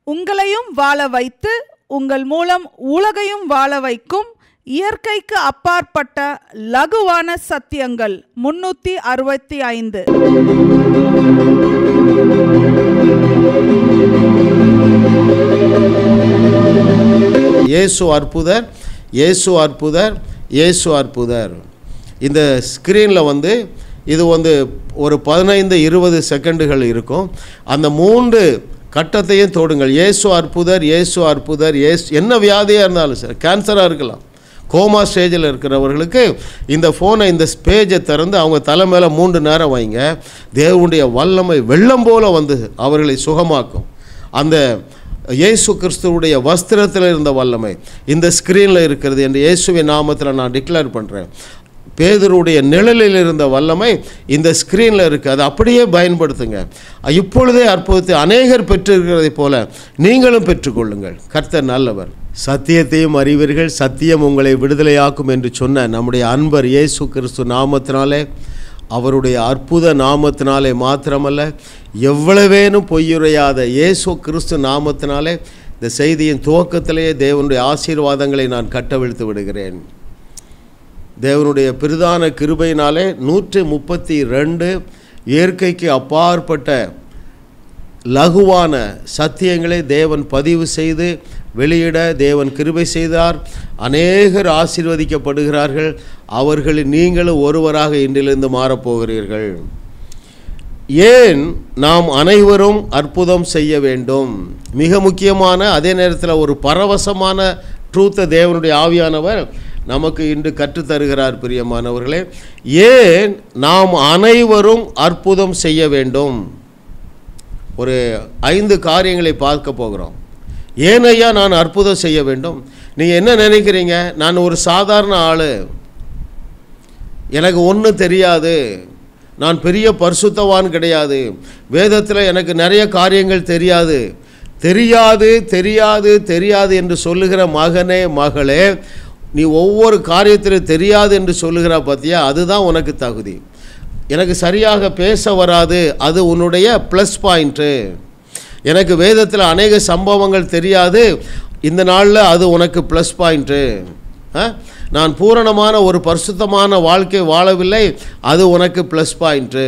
உங்களையும் வாழ வைத்து உங்கள் மூலம் உலகையும் வாழ வைக்கும் இயற்கைக்கு அப்பாற்பட்ட லகுவான சத்தியங்கள் முன்னூத்தி அறுபத்தி ஐந்து இயேசு அற்புதர் இயேசு அற்புதர் இயேசு அற்புதர் இந்த ஸ்க்ரீனில் வந்து இது வந்து ஒரு பதினைந்து இருபது செகண்டுகள் இருக்கும் அந்த மூன்று கட்டத்தையும் தொடுங்கள் இயேசு அற்புதர் இயேசு அற்புதர் இயேசு என்ன வியாதியாக இருந்தாலும் சரி கேன்சராக இருக்கலாம் கோமா ஸ்டேஜில் இருக்கிறவர்களுக்கு இந்த ஃபோனை இந்த பேஜை திறந்து அவங்க தலை மேலே மூன்று நேரம் வைங்க தேவனுடைய வல்லமை வெள்ளம் போல வந்து அவர்களை சுகமாக்கும் அந்த இயேசு கிறிஸ்துவுடைய வஸ்திரத்தில் இருந்த வல்லமை இந்த ஸ்க்ரீனில் இருக்கிறது என்று இயேசுவின் நாமத்தில் நான் டிக்ளேர் பண்ணுறேன் பேதருடைய நிழலில் இருந்த வல்லமை இந்த ஸ்க்ரீனில் இருக்குது அதை அப்படியே பயன்படுத்துங்க இப்பொழுதே அற்புதத்தை அநேகர் பெற்றிருக்கிறதைப் போல நீங்களும் பெற்றுக்கொள்ளுங்கள் கர்த்தர் நல்லவர் சத்தியத்தையும் அறிவீர்கள் சத்தியம் உங்களை விடுதலையாக்கும் என்று சொன்ன நம்முடைய அன்பர் இயேசு கிறிஸ்து நாமத்தினாலே அவருடைய அற்புத நாமத்தினாலே மாத்திரமல்ல எவ்வளவேனும் பொய்யுரையாத இயேசு கிறிஸ்து நாமத்தினாலே இந்த செய்தியின் துவக்கத்திலேயே தேவனுடைய ஆசீர்வாதங்களை நான் கட்டவிழ்த்து விடுகிறேன் தேவனுடைய பிரதான கிருபையினாலே நூற்றி முப்பத்தி ரெண்டு இயற்கைக்கு அப்பாற்பட்ட லகுவான சத்தியங்களை தேவன் பதிவு செய்து வெளியிட தேவன் கிருபை செய்தார் அநேகர் ஆசீர்வதிக்கப்படுகிறார்கள் அவர்களில் நீங்களும் ஒருவராக இன்றிலிருந்து மாறப்போகிறீர்கள் ஏன் நாம் அனைவரும் அற்புதம் செய்ய வேண்டும் மிக முக்கியமான அதே நேரத்தில் ஒரு பரவசமான ட்ரூத்தை தேவனுடைய ஆவியானவர் நமக்கு இன்று கற்றுத்தருகிறார் பிரியமானவர்களே ஏன் நாம் அனைவரும் அற்புதம் செய்ய வேண்டும் ஒரு ஐந்து காரியங்களை பார்க்க போகிறோம் ஏன் ஐயா நான் அற்புதம் செய்ய வேண்டும் நீங்கள் என்ன நினைக்கிறீங்க நான் ஒரு சாதாரண ஆள் எனக்கு ஒன்றும் தெரியாது நான் பெரிய பரிசுத்தவான் கிடையாது வேதத்தில் எனக்கு நிறைய காரியங்கள் தெரியாது தெரியாது தெரியாது தெரியாது என்று சொல்லுகிற மகனே மகளே நீ ஒவ்வொரு காரியத்திலும் தெரியாது என்று சொல்லுகிற பார்த்தியா அதுதான் உனக்கு தகுதி எனக்கு சரியாக பேச வராது அது உன்னுடைய ப்ளஸ் பாயிண்ட்டு எனக்கு வேதத்தில் அநேக சம்பவங்கள் தெரியாது இந்த நாளில் அது உனக்கு ப்ளஸ் பாயிண்ட்டு நான் பூரணமான ஒரு பரிசுத்தமான வாழ்க்கை வாழவில்லை அது உனக்கு ப்ளஸ் பாயிண்ட்டு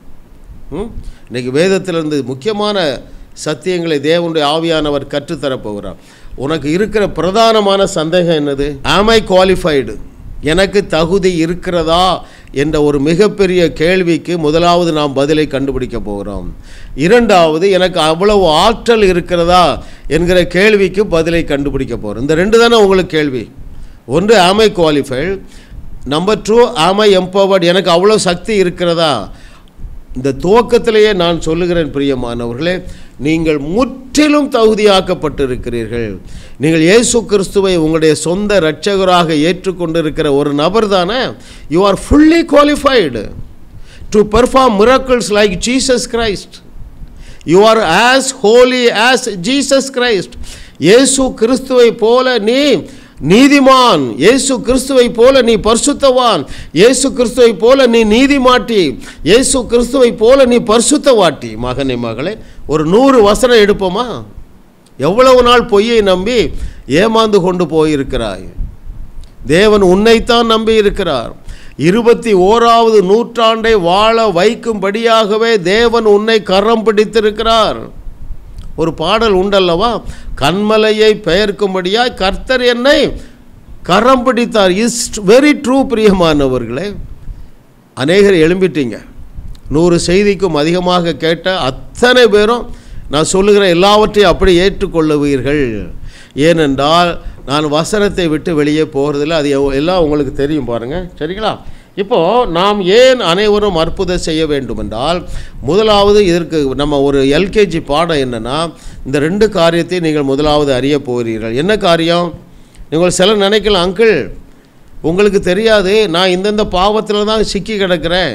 இன்றைக்கி வேதத்திலிருந்து முக்கியமான சத்தியங்களை தேவனுடைய ஆவியானவர் கற்றுத்தரப்போகிறார் உனக்கு இருக்கிற பிரதானமான சந்தேகம் என்னது ஆம் ஐ குவாலிஃபைடு எனக்கு தகுதி இருக்கிறதா என்ற ஒரு மிகப்பெரிய கேள்விக்கு முதலாவது நாம் பதிலை கண்டுபிடிக்க போகிறோம் இரண்டாவது எனக்கு அவ்வளவு ஆற்றல் இருக்கிறதா என்கிற கேள்விக்கு பதிலை கண்டுபிடிக்க போகிறோம் இந்த ரெண்டு தானே உங்களுக்கு கேள்வி ஒன்று ஆம் ஐ குவாலிஃபைடு நம்பர் டூ ஆம் ஐ எம்பவர்டு எனக்கு அவ்வளோ சக்தி இருக்கிறதா இந்த துவக்கத்திலேயே நான் சொல்லுகிறேன் பிரியமானவர்களே நீங்கள் முற்றிலும் தகுதியாக்கப்பட்டிருக்கிறீர்கள் நீங்கள் இயேசு கிறிஸ்துவை உங்களுடைய சொந்த இரட்சகராக ஏற்றுக்கொண்டிருக்கிற ஒரு நபர் தானே you are fully qualified to perform miracles like Jesus Christ you are as holy as Jesus Christ இயேசு கிறிஸ்துவை போல நீ நீதிமான் இயேசு கிறிஸ்துவை போல நீ பரிசுத்தவான் இயேசு கிறிஸ்துவை போல நீ நீதிமாட்டி இயேசு கிறிஸ்துவை போல நீ பரிசுத்தவாட்டி மகனே மகளே ஒரு நூறு வசனம் எடுப்போமா எவ்வளவு நாள் பொய்யை நம்பி ஏமாந்து கொண்டு போயிருக்கிறாய் தேவன் உன்னைத்தான் நம்பி இருக்கிறார் இருபத்தி ஓராவது நூற்றாண்டை வாழ வைக்கும்படியாகவே தேவன் உன்னை கரம் பிடித்திருக்கிறார் ஒரு பாடல் உண்டல்லவா கண்மலையை பெயர்க்கும்படியாய் கர்த்தர் என்னை கரம் பிடித்தார் இஸ் வெரி ட்ரூ பிரியமானவர்களே அநேகர் எழும்பிட்டீங்க நூறு செய்திக்கும் அதிகமாக கேட்ட அத்தனை பேரும் நான் சொல்லுகிற எல்லாவற்றையும் அப்படி ஏற்றுக்கொள்ளுவீர்கள் ஏனென்றால் நான் வசனத்தை விட்டு வெளியே போகிறதில்ல அது எல்லாம் உங்களுக்கு தெரியும் பாருங்கள் சரிங்களா இப்போது நாம் ஏன் அனைவரும் அற்புதம் செய்ய வேண்டும் என்றால் முதலாவது இதற்கு நம்ம ஒரு எல்கேஜி பாடம் என்னென்னா இந்த ரெண்டு காரியத்தை நீங்கள் முதலாவது அறிய போகிறீர்கள் என்ன காரியம் நீங்கள் சிலர் நினைக்கலாம் அங்கிள் உங்களுக்கு தெரியாது நான் இந்தந்த பாவத்தில் தான் சிக்கி கிடக்கிறேன்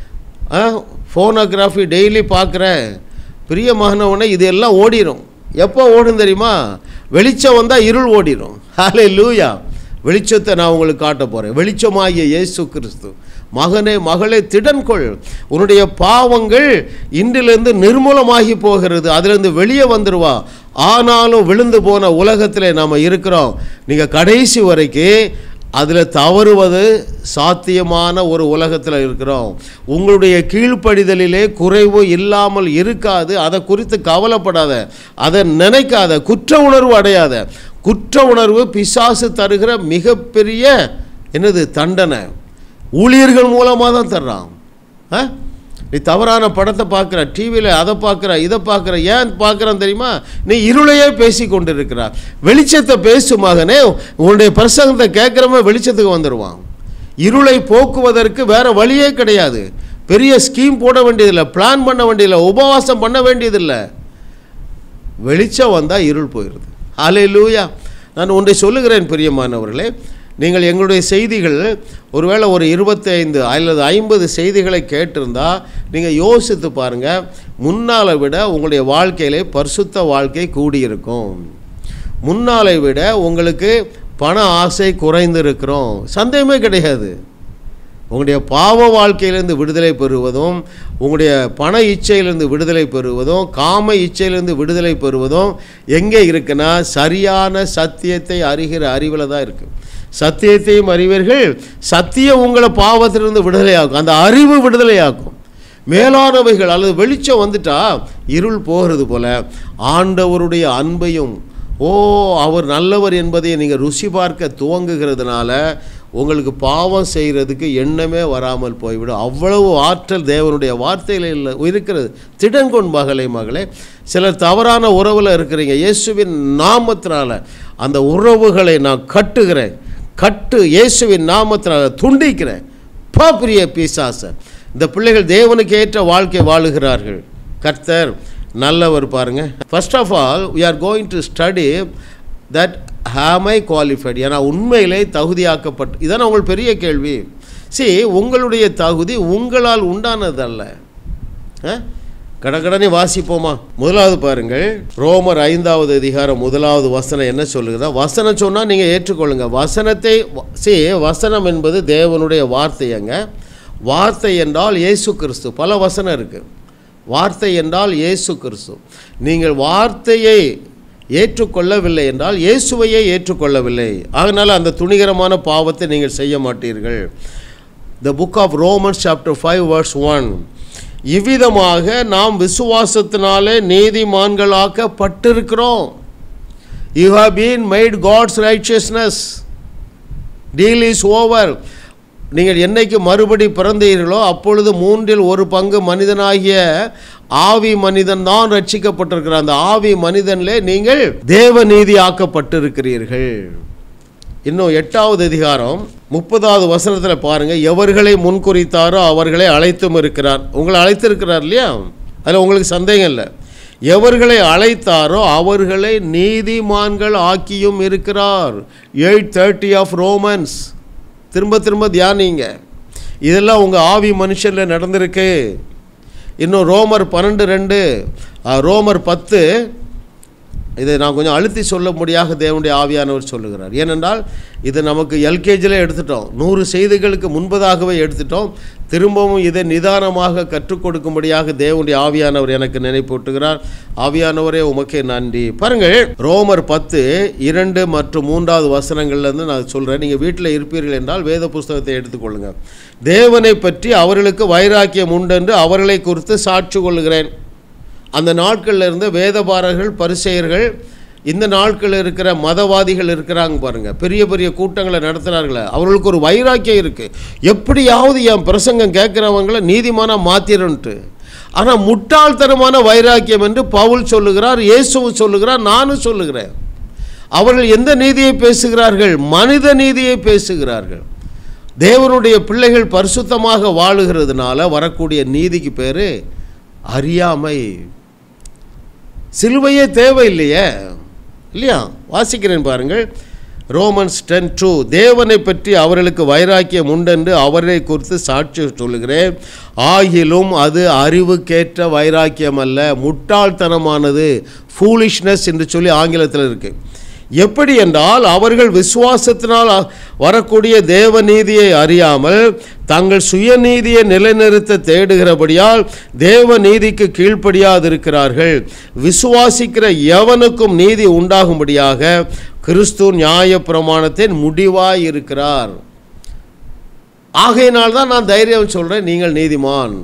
ஃபோனோகிராஃபி டெய்லி பார்க்குறேன் பிரியமானவனே இது எல்லாம் ஓடிடும் எப்போ ஓடும் தெரியுமா வெளிச்சம் வந்தால் இருள் ஓடிடும் ஹாலே லூயா வெளிச்சத்தை நான் உங்களுக்கு காட்ட போகிறேன் வெளிச்சமாகிய இயேசு கிறிஸ்து மகனே மகளே திடன்கொள் உன்னுடைய பாவங்கள் இன்றிலிருந்து நிர்மூலமாகி போகிறது அதிலிருந்து வெளியே வந்துடுவா ஆனாலும் விழுந்து போன உலகத்தில் நாம் இருக்கிறோம் நீங்கள் கடைசி வரைக்கும் அதில் தவறுவது சாத்தியமான ஒரு உலகத்தில் இருக்கிறோம் உங்களுடைய கீழ்ப்படிதலிலே குறைவு இல்லாமல் இருக்காது அதை குறித்து கவலைப்படாத அதை நினைக்காத குற்ற உணர்வு அடையாத குற்ற உணர்வு பிசாசு தருகிற மிகப்பெரிய என்னது தண்டனை ஊழியர்கள் மூலமாக தான் தர்றான் ஆ நீ தவறான படத்தை பார்க்குற டிவியில் அதை பார்க்குற இதை பார்க்குற ஏன் பார்க்குறான் தெரியுமா நீ இருளையே பேசி கொண்டு இருக்கிறா வெளிச்சத்தை பேசு மகனே உன்னுடைய பிரசங்கத்தை கேட்குறவன் வெளிச்சத்துக்கு வந்துடுவான் இருளை போக்குவதற்கு வேற வழியே கிடையாது பெரிய ஸ்கீம் போட வேண்டியதில்லை பிளான் பண்ண வேண்டியதில்லை உபவாசம் பண்ண வேண்டியதில்லை வெளிச்சம் வந்தால் இருள் போயிடுது ஆலே லூயா நான் ஒன்றை சொல்லுகிறேன் பிரியமானவர்களே நீங்கள் எங்களுடைய செய்திகள் ஒருவேளை ஒரு இருபத்தைந்து அல்லது ஐம்பது செய்திகளை கேட்டிருந்தா நீங்கள் யோசித்து பாருங்கள் முன்னாலை விட உங்களுடைய வாழ்க்கையிலே பரிசுத்த வாழ்க்கை கூடியிருக்கும் முன்னாலை விட உங்களுக்கு பண ஆசை குறைந்திருக்கிறோம் சந்தேகமே கிடையாது உங்களுடைய பாவ வாழ்க்கையிலிருந்து விடுதலை பெறுவதும் உங்களுடைய பண இச்சையிலிருந்து விடுதலை பெறுவதும் காம இச்சையிலிருந்து விடுதலை பெறுவதும் எங்கே இருக்குன்னா சரியான சத்தியத்தை அறிகிற அறிவில் தான் இருக்குது சத்தியத்தையும் அறிவீர்கள் சத்தியம் உங்களை பாவத்திலிருந்து விடுதலையாக்கும் அந்த அறிவு விடுதலையாக்கும் மேலானவைகள் அல்லது வெளிச்சம் வந்துட்டா இருள் போகிறது போல ஆண்டவருடைய அன்பையும் ஓ அவர் நல்லவர் என்பதை நீங்கள் ருசி பார்க்க துவங்குகிறதுனால உங்களுக்கு பாவம் செய்கிறதுக்கு எண்ணமே வராமல் போய்விடும் அவ்வளவு ஆற்றல் தேவனுடைய வார்த்தையில் இல்லை இருக்கிறது திடங்கொண் மகளே மகளே சிலர் தவறான உறவில் இருக்கிறீங்க இயேசுவின் நாமத்தினால அந்த உறவுகளை நான் கட்டுகிறேன் கட்டு இயேசுவின் நாமத்தினால துண்டிக்கிறேன் பா பிரிய பிசாச இந்த பிள்ளைகள் தேவனுக்கு ஏற்ற வாழ்க்கை வாழுகிறார்கள் கர்த்தர் நல்லவர் பாருங்க first of all we are going to study that how am I qualified ஏன்னா உண்மையிலே தகுதியாக்கப்பட்டு இதான உங்களுக்கு பெரிய கேள்வி சி உங்களுடைய தகுதி உங்களால் உண்டானதல்ல ஆ? கடகடனே வாசிப்போமா முதலாவது பாருங்கள் ரோமர் ஐந்தாவது அதிகாரம் முதலாவது வசனம் என்ன சொல்லுகிறதா வசனம் சொன்னால் நீங்கள் ஏற்றுக்கொள்ளுங்க வசனத்தை சி வசனம் என்பது தேவனுடைய வார்த்தையங்க வார்த்தை என்றால் இயேசு கிறிஸ்து பல வசனம் இருக்குது வார்த்தை என்றால் இயேசு கிறிஸ்து நீங்கள் வார்த்தையை ஏற்றுக்கொள்ளவில்லை என்றால் இயேசுவையே ஏற்றுக்கொள்ளவில்லை அதனால் அந்த துணிகரமான பாவத்தை நீங்கள் செய்ய மாட்டீர்கள் the book of Romans chapter five verse one இவ்விதமாக நாம் விசுவாசத்தினாலே நீதிமான்களாக்கப்பட்டிருக்கிறோம் you have been made God's righteousness deal is over நீங்கள் என்னைக்கு மறுபடி பிறந்தீர்களோ அப்பொழுது மூன்றில் ஒரு பங்கு மனிதனாகிய ஆவி மனிதன் தான் ரட்சிக்கப்பட்டிருக்கிறார் அந்த ஆவி மனிதனிலே நீங்கள் தேவ நீதி ஆக்கப்பட்டிருக்கிறீர்கள் இன்னும் எட்டாவது அதிகாரம் முப்பதாவது வசனத்தில் பாருங்கள் எவர்களை முன்குறித்தாரோ அவர்களை அழைத்தும் இருக்கிறார் உங்களை அழைத்திருக்கிறார் இல்லையா அதில் உங்களுக்கு சந்தேகம் இல்லை எவர்களை அழைத்தாரோ அவர்களை நீதிமான்கள் ஆக்கியும் இருக்கிறார் எயிட் தேர்ட்டி ஆஃப் ரோமன்ஸ் திரும்ப திரும்ப தியானிங்க இதெல்லாம் உங்கள் ஆவி மனுஷனில் நடந்திருக்கு இன்னும் ரோமர் பன்னெண்டு ரெண்டு அஹ், ரோமர் பத்து இதை நான் கொஞ்சம் அழுத்தி சொல்ல முடியாக தேவனுடைய ஆவியானவர் சொல்லுகிறார் ஏனென்றால் இது நமக்கு எல்கேஜியில் எடுத்துட்டோம் நூறு செய்திகளுக்கு முன்பதாகவே எடுத்துட்டோம் திரும்பவும் இதை நிதானமாக கற்றுக் கொடுக்கும்படியாக தேவனுடைய ஆவியானவர் எனக்கு நினைப்பூட்டுகிறார் ஆவியானவரே உமக்கே நன்றி பாருங்கள் ரோமர் பத்து இரண்டு மற்றும் மூன்றாவது வசனங்கள்லேருந்து நான் சொல்கிறேன் நீங்கள் வீட்டில் இருப்பீர்கள் என்றால் வேத புஸ்தகத்தை எடுத்துக்கொள்ளுங்க தேவனை பற்றி அவர்களுக்கு வைராக்கியம் உண்டென்று அவர்களை குறித்து சாட்சி கொள்கிறேன் அந்த நாட்களில் இருந்த வேதபாரர்கள் பரிசெயர்கள் இந்த நாட்களில் இருக்கிற மதவாதிகள் இருக்கிறாங்க பாருங்க பெரிய பெரிய கூட்டங்களை நடத்துகிறார்களே அவர்களுக்கு ஒரு வைராக்கியம் இருக்குது எப்படியாவது என் பிரசங்கம் கேட்குறவங்கள நீதிமானா மாத்திரன்ட்டு ஆனால் முட்டாள்தனமான வைராக்கியம் என்று பவுல் சொல்லுகிறார் இயேசுவும் சொல்லுகிறார் நானும் சொல்லுகிறேன் அவர்கள் எந்த நீதியை பேசுகிறார்கள் மனித நீதியை பேசுகிறார்கள் தேவனுடைய பிள்ளைகள் பரிசுத்தமாக வாழுகிறதுனால வரக்கூடிய நீதிக்கு பேர் அறியாமை சிலுவையே தேவையில்லையே இல்லையா வாசிக்கிறேன் பாருங்கள் ரோமன்ஸ் டென் டூ தேவனை பற்றி அவர்களுக்கு வைராக்கியம் உண்டென்று அவரை குறித்து சாட்சி சொல்லுகிறேன் ஆகிலும் அது அறிவுக்கேற்ற வைராக்கியம் அல்ல முட்டாள்தனமானது ஃபூலிஷ்னஸ் என்று சொல்லி ஆங்கிலத்தில் இருக்குது எப்படி என்றால் அவர்கள் விசுவாசத்தினால் அ- வரக்கூடிய தேவ நீதியை அறியாமல் தங்கள் சுயநீதியை நிலைநிறுத்த தேடுகிறபடியால் தேவ நீதிக்கு கீழ்ப்படியாதிருக்கிறார்கள் விசுவாசிக்கிற எவனுக்கும் நீதி உண்டாகும்படியாக கிறிஸ்து நியாய பிரமாணத்தின் முடிவாய் இருக்கிறார் ஆகையினால் தான் நான் தைரியம் சொல்கிறேன் நீங்கள் நீதிமான்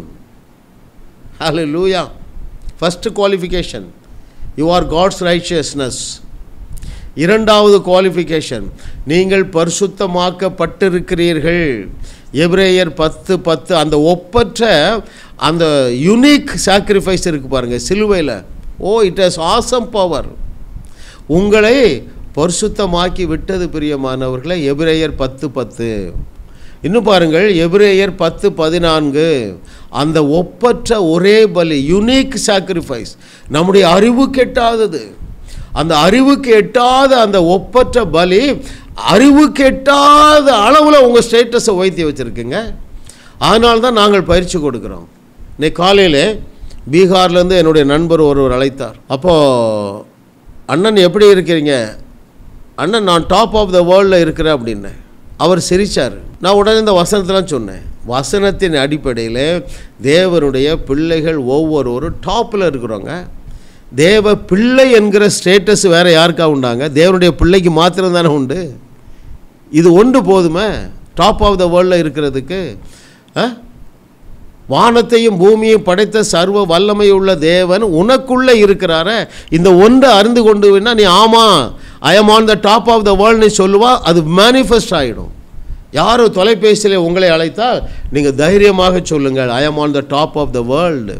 ஹalleluya first qualification you are God's righteousness இரண்டாவது குவாலிஃபிகேஷன் நீங்கள் பரிசுத்தமாக்கப்பட்டிருக்கிறீர்கள் எபிரேயர் பத்து பத்து அந்த ஒப்பற்ற அந்த யுனிக் சாக்ரிஃபைஸ் இருக்கு பாருங்க சிலுவையில் oh it has awesome power உங்களை பரிசுத்தமாக்கி விட்டது பிரியமானவர்களே எபிரேயர் பத்து பத்து இன்னும் பாருங்கள் எபிரேயர் பத்து பதினான்கு அந்த ஒப்பற்ற ஒரே பலி யுனிக் சாக்ரிஃபைஸ் நம்முடைய அறிவு கெட்டாதது அந்த அறிவுக்கு எட்டாத அந்த ஒப்பற்ற பலி அறிவுக்கு எட்டாத அளவில் உங்கள் ஸ்டேட்டஸை உயர்த்தி வச்சுருக்குங்க அதனால தான் நாங்கள் பயிற்சி கொடுக்குறோம் இன்னைக்கு காலையில் பீகார்லேருந்து என்னுடைய நண்பர் ஒருவர் அழைத்தார் அப்போது அண்ணன் எப்படி இருக்கிறீங்க அண்ணன் நான் டாப் ஆஃப் த வேர்ல்டில் இருக்கிறேன் அப்படின்னேன் அவர் சிரிச்சார் நான் உடனே இந்த வசனத்தெலாம் சொன்னேன் வசனத்தின் அடிப்படையில் தேவனுடைய பிள்ளைகள் ஒவ்வொருவரும் டாப்பில் இருக்கிறோங்க தேவ பிள்ளை என்கிற ஸ்டேட்டஸ் வேறு யாருக்கா உண்டாங்க தேவனுடைய பிள்ளைக்கு மாத்திரம் தானே உண்டு இது ஒன்று போதுமே டாப் ஆஃப் த வேர்ல்டில் இருக்கிறதுக்கு ஆ வானத்தையும் பூமியையும் படைத்த சர்வ வல்லமையுள்ள தேவன் உனக்குள்ளே இருக்கிறார இந்த ஒன்றை அறிந்து கொண்டு வேணா நீ ஆமாம் I am on the top of the world நீ சொல்லுவா அது மேனிஃபெஸ்ட் ஆகிடும் யார் தொலைபேசியில் உங்களை அழைத்தால் நீங்கள் தைரியமாக சொல்லுங்கள் I am on the top of the world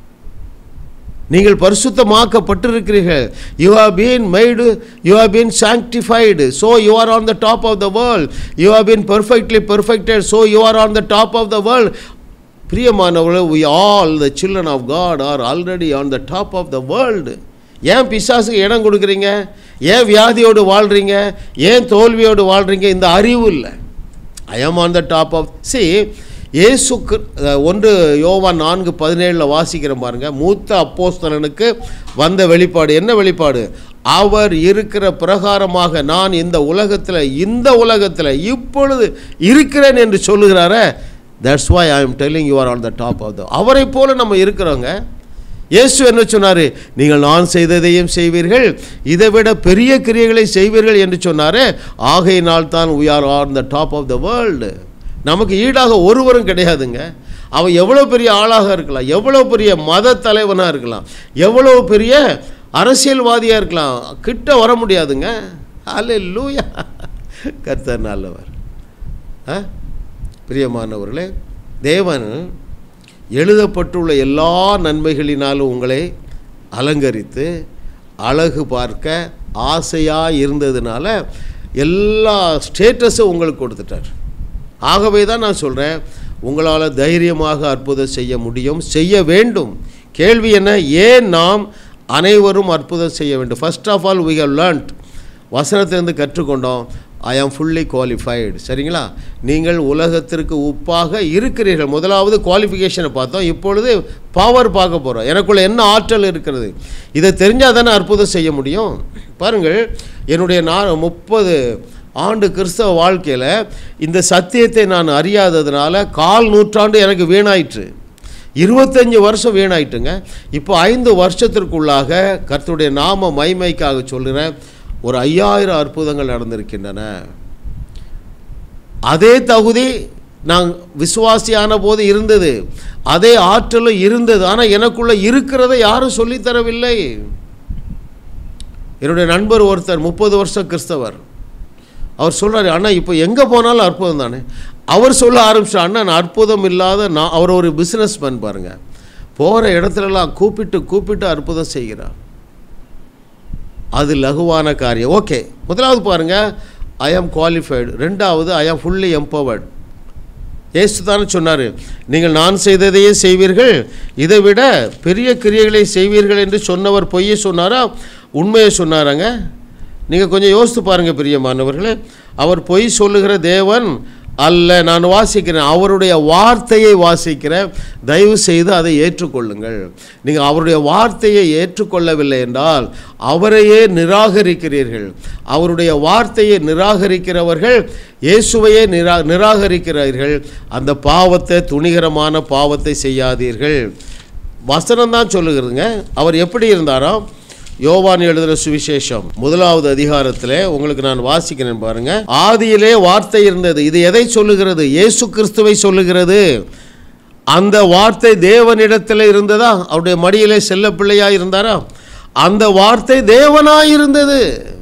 நீங்கள் பரிசுத்தமாக்கப்பட்டிருக்கிறீர்கள் you have been made you have been sanctified so you are on the top of the world you have been perfectly perfected so you are on the top of the world பிரியமானவர்கள் we all the children of God are already on the top of the world ஏன் பிசாசுக்கு இடம் கொடுக்குறீங்க ஏன் வியாதியோடு வாழ்கிறீங்க ஏன் தோல்வியோடு வாழ்கிறீங்க இந்த அறிவு இல்லை I am on the top of சி இயேசு கிற- அஹ், ஒன்று யோவான் நான்கு பதினேழில் வாசிக்கிறோம் பாருங்க மூத்த அப்போஸ்தலனுக்கு வந்த வெளிப்பாடு என்ன வெளிப்பாடு அவர் இருக்கிற பிரகாரமாக நான் இந்த உலகத்தில் இந்த உலகத்தில் இப்பொழுது இருக்கிறேன் என்று சொல்லுகிறாரே that's why I am telling you are on the top of the அவரை போல நம்ம இருக்கிறோங்க இயேசு என்ன சொன்னார் நீங்கள் நான் செய்ததையும் செய்வீர்கள் இதை விட பெரிய கிரியைகளை செய்வீர்கள் என்று சொன்னாரே ஆகையினால் தான் we are on the top of the world நமக்கு ஈடாக ஒருவரும் கிடையாதுங்க அவன் எவ்வளோ பெரிய ஆளாக இருக்கலாம் எவ்வளோ பெரிய மத தலைவனாக இருக்கலாம் எவ்வளோ பெரிய அரசியல்வாதியாக இருக்கலாம் கிட்ட வர முடியாதுங்க அல்ல லூயா கர்த்தர் நல்லவர் ஆ பிரியமானவர்களே தேவன் எழுதப்பட்டுள்ள எல்லா நன்மைகளினாலும் உங்களை அலங்கரித்து அழகு பார்க்க ஆசையாக இருந்ததுனால எல்லா ஸ்டேட்டஸும் உங்களுக்கு கொடுத்துட்டார் ஆகவே தான் நான் சொல்கிறேன் உங்களால் தைரியமாக அற்புதம் செய்ய முடியும் செய்ய வேண்டும் கேள்வி என்ன ஏன் நாம் அனைவரும் அற்புதம் செய்ய வேண்டும் first of all we have learnt வசனத்திலிருந்து கற்றுக்கொண்டோம் ஐ ஆம் ஃபுல்லி குவாலிஃபைடு சரிங்களா நீங்கள் உலகத்திற்கு உப்பாக இருக்கிறீர்கள் முதலாவது குவாலிஃபிகேஷனை பார்த்தோம் இப்பொழுது பவர் பார்க்க போகிறோம் எனக்குள்ள என்ன ஆற்றல் இருக்கிறது இதை தெரிஞ்சால் தானே அற்புதம் செய்ய முடியும் பாருங்கள் என்னுடைய நான் முப்பது ஆண்டு கிறிஸ்தவ வாழ்க்கையில் இந்த சத்தியத்தை நான் அறியாததுனால கால் நூற்றாண்டு எனக்கு வீணாயிற்று இருபத்தஞ்சி வருஷம் வீணாயிட்டுங்க இப்போ ஐந்து வருஷத்திற்குள்ளாக கர்த்தருடைய நாம மைமைக்காக சொல்கிறேன் ஒரு ஐயாயிரம் அற்புதங்கள் நடந்திருக்கின்றன அதே தகுதி நான் விசுவாசியான போது இருந்தது அதே ஆற்றலும் இருந்தது ஆனால் எனக்குள்ள இருக்கிறதை யாரும் சொல்லித் தரவில்லை என்னுடைய நண்பர் ஒருத்தர் முப்பது வருஷம் கிறிஸ்தவர் அவர் சொல்கிறாரு அண்ணா இப்போ எங்கே போனாலும் அற்புதம் தானே அவர் சொல்ல ஆரம்பிச்சா அண்ணா நான் அற்புதம் இல்லாத நான் அவர் ஒரு பிஸ்னஸ் மேன் பாருங்க போகிற இடத்துலலாம் கூப்பிட்டு கூப்பிட்டு அற்புதம் செய்கிறார் அது லகுவான காரியம் ஓகே முதலாவது பாருங்க ஐ ஆம் குவாலிஃபைடு ரெண்டாவது ஐ ஆம் ஃபுல்லி எம்பவர்டு ஏசு தானே சொன்னார் நீங்கள் நான் செய்ததையே செய்வீர்கள் இதை விட பெரிய கிரியைகளை செய்வீர்கள் என்று சொன்னவர் பொய்யை சொன்னாரா உண்மையை சொன்னாராங்க நீங்கள் கொஞ்சம் யோசித்து பாருங்கள் பிரியமானவர்களே அவர் பொய் சொல்லுகிற தேவன் அல்ல நான் வாசிக்கிறேன் அவருடைய வார்த்தையை வாசிக்கிறேன் தயவு செய்து அதை ஏற்றுக்கொள்ளுங்கள் நீங்கள் அவருடைய வார்த்தையை ஏற்றுக்கொள்ளவில்லை என்றால் அவரையே நிராகரிக்கிறீர்கள் அவருடைய வார்த்தையை நிராகரிக்கிறவர்கள் இயேசுவையே நிரா நிராகரிக்கிறார்கள் அந்த பாவத்தை துணிகரமான பாவத்தை செய்யாதீர்கள் வசனம் தான் சொல்லுகிறதுங்க அவர் எப்படி இருந்தாராம் யோவான் எழுதுகிற சுவிசேஷம் முதலாவது அதிகாரத்திலே உங்களுக்கு நான் வாசிக்கிறேன் பாருங்க ஆதியிலே வார்த்தை இருந்தது இது எதை சொல்லுகிறது இயேசு கிறிஸ்துவை சொல்லுகிறது அந்த வார்த்தை தேவனிடத்தில் இருந்ததா அவருடைய மடியிலே செல்ல பிள்ளையா இருந்தாரா அந்த வார்த்தை தேவனாய் இருந்தது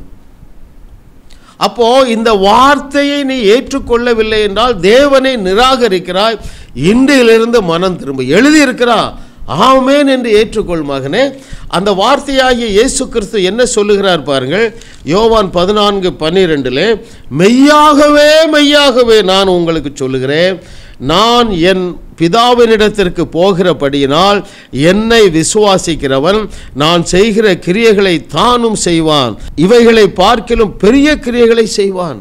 அப்போ இந்த வார்த்தையை நீ ஏற்றுக்கொள்ளவில்லை என்றால் தேவனை நிராகரிக்கிறாய் இன்றிலிருந்து மனம் திரும்ப எழுதியிருக்கிறா ஆமேன் என்று ஏற்றுக்கொள் மகனே அந்த வார்த்தையாகிய இயேசு கிறிஸ்து என்ன சொல்லுகிறார் பாருங்கள் யோவான் பதினான்கு பன்னிரெண்டிலே மெய்யாகவே மெய்யாகவே நான் உங்களுக்கு சொல்லுகிறேன் நான் என் பிதாவினிடத்திற்கு போகிறபடியினால் என்னை விசுவாசிக்கிறவன் நான் செய்கிற கிரியைகளை தானும் செய்வான் இவைகளை பார்க்கிலும் பெரிய கிரியைகளை செய்வான்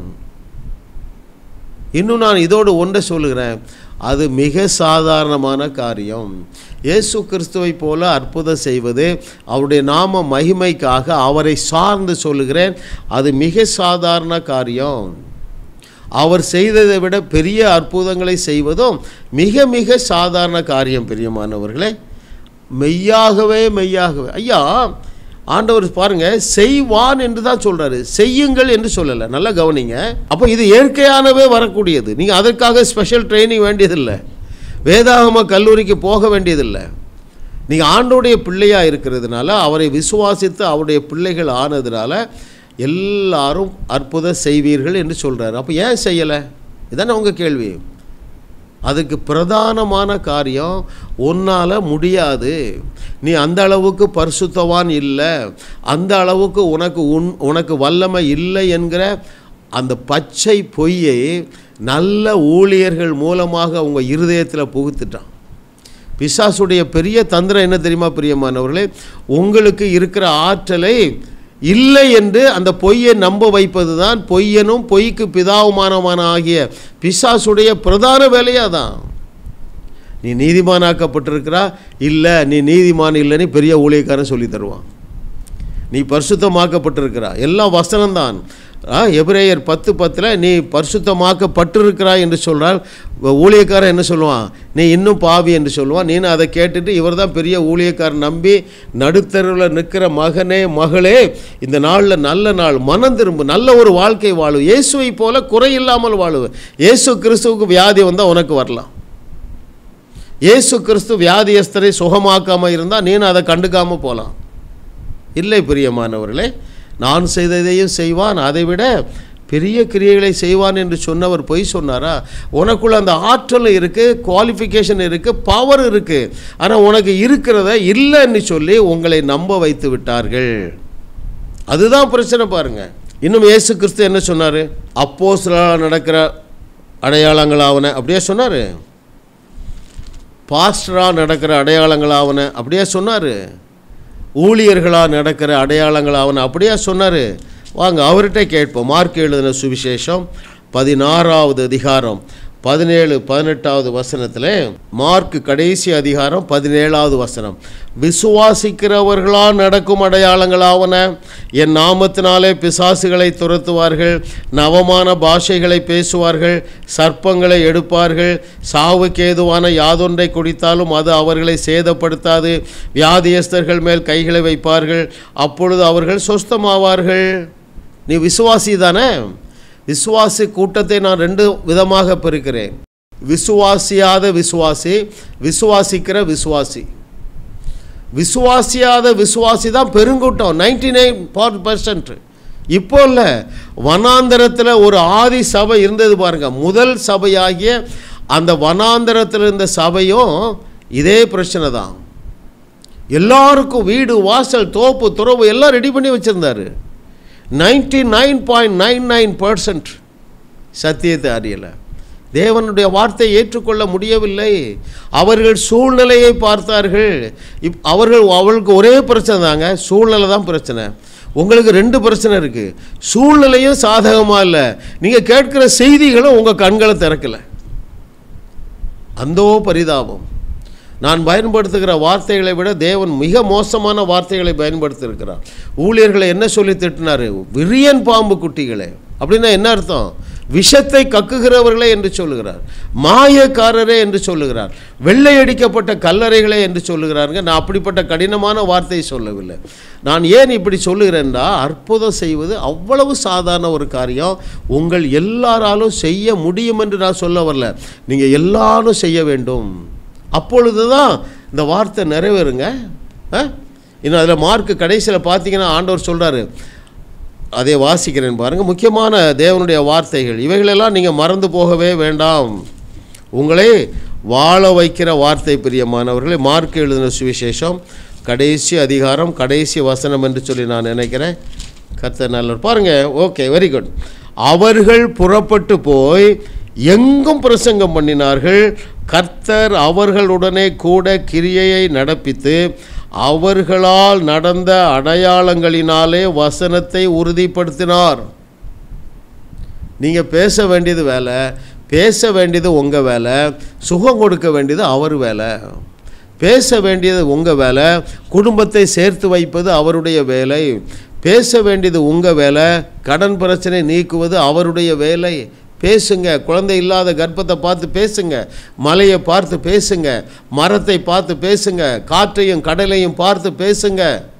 இன்னும் நான் இதோடு ஒன்றை சொல்லுகிறேன் அது மிக சாதாரணமான காரியம் இயேசு கிறிஸ்துவை போல அற்புதம் செய்வது அவருடைய நாம மகிமைக்காக அவரை சார்ந்து சொல்லுகிறேன் அது மிக சாதாரண காரியம் அவர் செய்ததை விட பெரிய அற்புதங்களை செய்வதும் மிக மிக சாதாரண காரியம் பிரியமானவர்களே மெய்யாகவே மெய்யாகவே ஐயா ஆண்டவர் பாருங்க செய்வான் என்று தான் சொல்றாரு செய்யுங்கள் என்று சொல்லலை நல்லா கவனிங்க அப்போ இது இயற்கையானவே வரக்கூடியது நீங்கள் அதற்காக ஸ்பெஷல் ட்ரைனிங் வேண்டியதில்லை வேதாகம கல்லூரிக்கு போக வேண்டியதில்லை நீங்கள் ஆண்டோடைய பிள்ளையாக இருக்கிறதுனால அவரை விசுவாசித்து அவருடைய பிள்ளைகள் ஆனதுனால எல்லாரும் அற்புதம் செய்வீர்கள் என்று சொல்கிறார் அப்போ ஏன் செய்யலை இதானே உங்கள் கேள்வி அதுக்கு பிரதானமான காரியம் உன்னால் முடியாது நீ அந்த அளவுக்கு பரிசுத்தவான் இல்லை அந்த அளவுக்கு உனக்கு உன் உனக்கு வல்லமை இல்லை என்கிற அந்த பச்சை பொய்யை நல்ல ஊழியர்கள் மூலமாக உங்கள் இருதயத்தில் புகுத்துட்டான் பிசாசுடைய பெரிய தந்திரம் என்ன தெரியுமா பிரியமானவர்களே உங்களுக்கு இருக்கிற ஆற்றலை இல்லை என்று அந்த பொய்யை நம்ப வைப்பது தான் பொய்யனும் பொய்க்கு பிதாவுமானமான ஆகிய பிசாசுடைய பிரதான வேலையாக தான் நீ நீதிமானாக்கப்பட்டிருக்கிறா இல்லை நீ நீதிமான் இல்லைன்னு பெரிய ஊழியக்காரன் சொல்லி தருவான் நீ பரிசுத்தமாக்கப்பட்டிருக்கிறா எல்லாம் வசனம்தான் ஆ, எபிரேயர் பத்து பத்தில் நீ பரிசுத்தமாக்கப்பட்டிருக்கிறாய் என்று சொல்றால் ஊழியக்காரன் என்ன சொல்லுவான் நீ இன்னும் பாவி என்று சொல்லுவான் நீನು அதை கேட்டுட்டு இவர் தான் பெரிய ஊழியக்காரன் நம்பி நடுத்தருவில் நிற்கிற மகனே மகளே இந்த நாளில் நல்ல நாள் மனம் திரும்பு நல்ல ஒரு வாழ்க்கை வாழு இயேசுவை போல குறையில்லாமல் வாழுவு இயேசு கிறிஸ்துவுக்கு வியாதி வந்தால் உனக்கு வரலாம் இயேசு கிறிஸ்து வியாதியஸ்தரை சுகமாக்காமல் இருந்தால் நீನು அதை கண்டுக்காமல் போகலாம் இல்லை பிரியமானவர்களே நான் செய்ததையும் செய்வான் அதைவிட பெரிய கிரியைகளை செய்வான் என்று சொன்னவர் பொய் சொன்னாரா உனக்குள்ள அந்த ஆற்றல் இருக்குது குவாலிஃபிகேஷன் இருக்குது பவர் இருக்குது ஆனால் உனக்கு இருக்கிறத இல்லைன்னு சொல்லி உங்களை நம்ப வைத்து விட்டார்கள் அதுதான் பிரச்சனை பாருங்க இன்னும் இயேசு கிறிஸ்து என்ன சொன்னார் அப்போ நடக்கிற அடையாளங்களாவன அப்படியே சொன்னார் பாஸ்டராக நடக்கிற அடையாளங்களாவன அப்படியே சொன்னார் ஊழியர்களாக நடக்கிற அடையாளங்களாவன அப்படியே சொன்னார் வாங்க அவர்கிட்ட கேட்போம் மார்க் எழுதின சுவிசேஷம் பதினாறாவது அதிகாரம் பதினேழு பதினெட்டாவது வசனத்தில் மார்க் கடைசி அதிகாரம் பதினேழாவது வசனம் விசுவாசிக்கிறவர்களால் நடக்கும் அடையாளங்களாவன என் நாமத்தினாலே பிசாசுகளை துரத்துவார்கள் நவமான பாஷைகளை பேசுவார்கள் சர்ப்பங்களை எடுப்பார்கள் சாவுக்கு ஏதுவான யாதொன்றை குடித்தாலும் அது அவர்களை சேதப்படுத்தாது வியாதியஸ்தர்கள் மேல் கைகளை வைப்பார்கள் அப்பொழுது அவர்கள் சொஸ்தமாவார்கள் நீ விசுவாசி தானே விசுவாசி கூட்டத்தை நான் ரெண்டு விதமாக பிரிக்கிறேன் விசுவாசியாத விசுவாசி விசுவாசிக்கிற விசுவாசி விசுவாசியாத விசுவாசி தான் பெருங்கூட்டம் நைன்டி நைன் பர்சன்ட் இப்போ இல்லை வனாந்தரத்தில் ஒரு ஆதி சபை இருந்தது பாருங்க முதல் சபையாகிய அந்த வனாந்தரத்தில் இருந்த சபையும் இதே பிரச்சனை தான் எல்லாருக்கும் வீடு வாசல் தோப்பு துறவு எல்லாம் ரெடி பண்ணி வச்சுருந்தாரு ninety nine point nine nine percent சத்தியத்தை அறியலை தேவனுடைய வார்த்தையை ஏற்றுக்கொள்ள முடியவில்லை அவர்கள் சூழ்நிலையை பார்த்தார்கள் இப் அவர்கள் அவளுக்கு ஒரே பிரச்சனை தாங்க சூழ்நிலை தான் பிரச்சனை உங்களுக்கு ரெண்டு பிரச்சனை இருக்குது சூழ்நிலையும் சாதகமாக இல்லை நீங்கள் கேட்குற செய்திகளும் உங்கள் கண்களை திறக்கலை அந்தோ பரிதாபம் நான் பயன்படுத்துகிற வார்த்தைகளை விட தேவன் மிக மோசமான வார்த்தைகளை பயன்படுத்தியிருக்கிறார் ஊழியர்களை என்ன சொல்லி திட்டினாரு விரியன் பாம்பு குட்டிகளே அப்படின்னா என்ன அர்த்தம் விஷத்தை கக்குகிறவர்களே என்று சொல்லுகிறார் மாயக்காரரே என்று சொல்லுகிறார் வெள்ளையடிக்கப்பட்ட கல்லறைகளே என்று சொல்லுகிறாருங்க நான் அப்படிப்பட்ட கடினமான வார்த்தையை சொல்லவில்லை நான் ஏன் இப்படி சொல்லுகிறேன்னா அற்புதம் செய்வது அவ்வளவு சாதாரண ஒரு காரியம் உங்கள் எல்லாராலும் செய்ய முடியும் என்று நான் சொல்ல வரல நீங்கள் எல்லாரும் செய்ய வேண்டும் அப்பொழுது தான் இந்த வார்த்தை நிறைவேறுங்க ஆ? இன்னும் அதில் மார்க் கடைசியில் பார்த்தீங்கன்னா ஆண்டவர் சொல்கிறாரு அதை வாசிக்கிறேன் பாருங்கள் முக்கியமான தேவனுடைய வார்த்தைகள் இவைகளெல்லாம் நீங்கள் மறந்து போகவே வேண்டாம் உங்களை வாழ வைக்கிற வார்த்தை பிரியமானவர்களே மார்க் எழுதின சுவிசேஷம் கடைசி அதிகாரம் கடைசி வசனம் என்று சொல்லி நான் நினைக்கிறேன் கர்த்தர் நல்லவர் பாருங்கள் ஓகே வெரி குட் அவர்கள் புறப்பட்டு போய் எங்கும் பிரசங்கம் பண்ணினார்கள் கர்த்தர் அவர்களுடனே கூட கிரியையை நடப்பித்து அவர்களால் நடந்த அடையாளங்களினாலே வசனத்தை உறுதிப்படுத்தினார் நீங்கள் பேச வேண்டியது வேலை பேச வேண்டியது உங்கள் வேலை சுகம் கொடுக்க வேண்டியது அவர் வேலை பேச வேண்டியது உங்கள் வேலை குடும்பத்தை சேர்த்து வைப்பது அவருடைய வேலை பேச வேண்டியது உங்கள் வேலை கடன் பிரச்சனை நீக்குவது அவருடைய வேலை பேசுங்க குழந்தை இல்லாத கர்ப்பத்தை பார்த்து பேசுங்க மலையை பார்த்து பேசுங்க மரத்தை பார்த்து பேசுங்க காற்றையும் கடலையும் பார்த்து பேசுங்க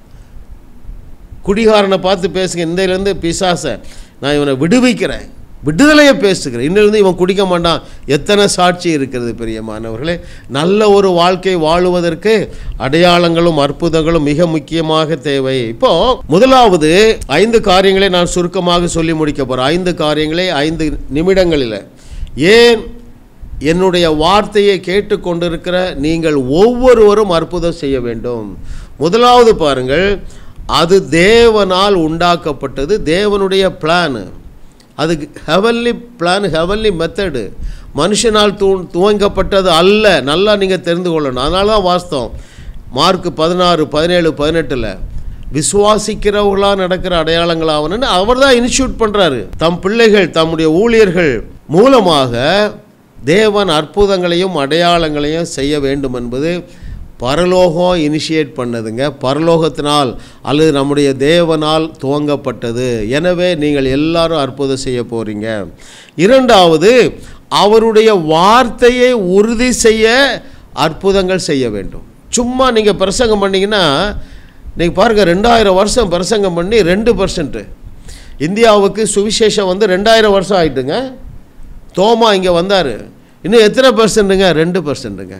குடிகாரனை பார்த்து பேசுங்க இந்தியிலேருந்து பிசாசை நான் இவனை விடுவிக்கிறேன் விடுதலையை பேசுகிறேன் இன்னிலிருந்து இவன் குடிக்க மாட்டான் எத்தனை சாட்சி இருக்கிறது பெரியமானவர்களே நல்ல ஒரு வாழ்க்கை வாழுவதற்கு அடையாளங்களும் அற்புதங்களும் மிக முக்கியமாக தேவை இப்போ முதலாவது ஐந்து காரியங்களை நான் சுருக்கமாக சொல்லி முடிக்க போகிறேன் ஐந்து காரியங்களை ஐந்து நிமிடங்களில் ஏன் என்னுடைய வார்த்தையை கேட்டுக்கொண்டிருக்கிற நீங்கள் ஒவ்வொருவரும் அற்புதம் செய்ய வேண்டும் முதலாவது பாருங்கள் அது தேவனால் உண்டாக்கப்பட்டது தேவனுடைய பிளான் அது ஹெவன்லி பிளான் ஹெவன்லி மெத்தடு மனுஷனால் தூ துவங்கப்பட்டது அல்ல நல்லா நீங்கள் தெரிந்து கொள்ளணும் அதனால தான் வாஸ்தவம் மார்க் பதினாறு பதினேழு பதினெட்டில் விசுவாசிக்கிறவர்களாக நடக்கிற அடையாளங்களாகணும்னு அவர் தான் இனிஷியூட் பண்ணுறாரு தம் பிள்ளைகள் தம்முடைய ஊழியர்கள் மூலமாக தேவன் அற்புதங்களையும் அடையாளங்களையும் செய்ய வேண்டும் என்பது பரலோகம் இனிஷியேட் பண்ணதுங்க பரலோகத்தினால் அல்லது நம்முடைய தேவனால் துவங்கப்பட்டது எனவே நீங்கள் எல்லாரும் அற்புதம் செய்ய போகிறீங்க இரண்டாவது அவருடைய வார்த்தையை உறுதி செய்ய அற்புதங்கள் செய்ய வேண்டும் சும்மா நீங்கள் பிரசங்கம் பண்ணீங்கன்னா நீங்கள் பாருங்கள் ரெண்டாயிரம் வருஷம் பிரசங்கம் பண்ணி ரெண்டு பர்சன்ட்டு இந்தியாவுக்கு சுவிசேஷம் வந்து ரெண்டாயிரம் வருஷம் ஆயிட்டுங்க தோமா இங்கே வந்தார் இன்னும் எத்தனை பர்சன்ட்டுங்க ரெண்டு பர்சன்ட்டுங்க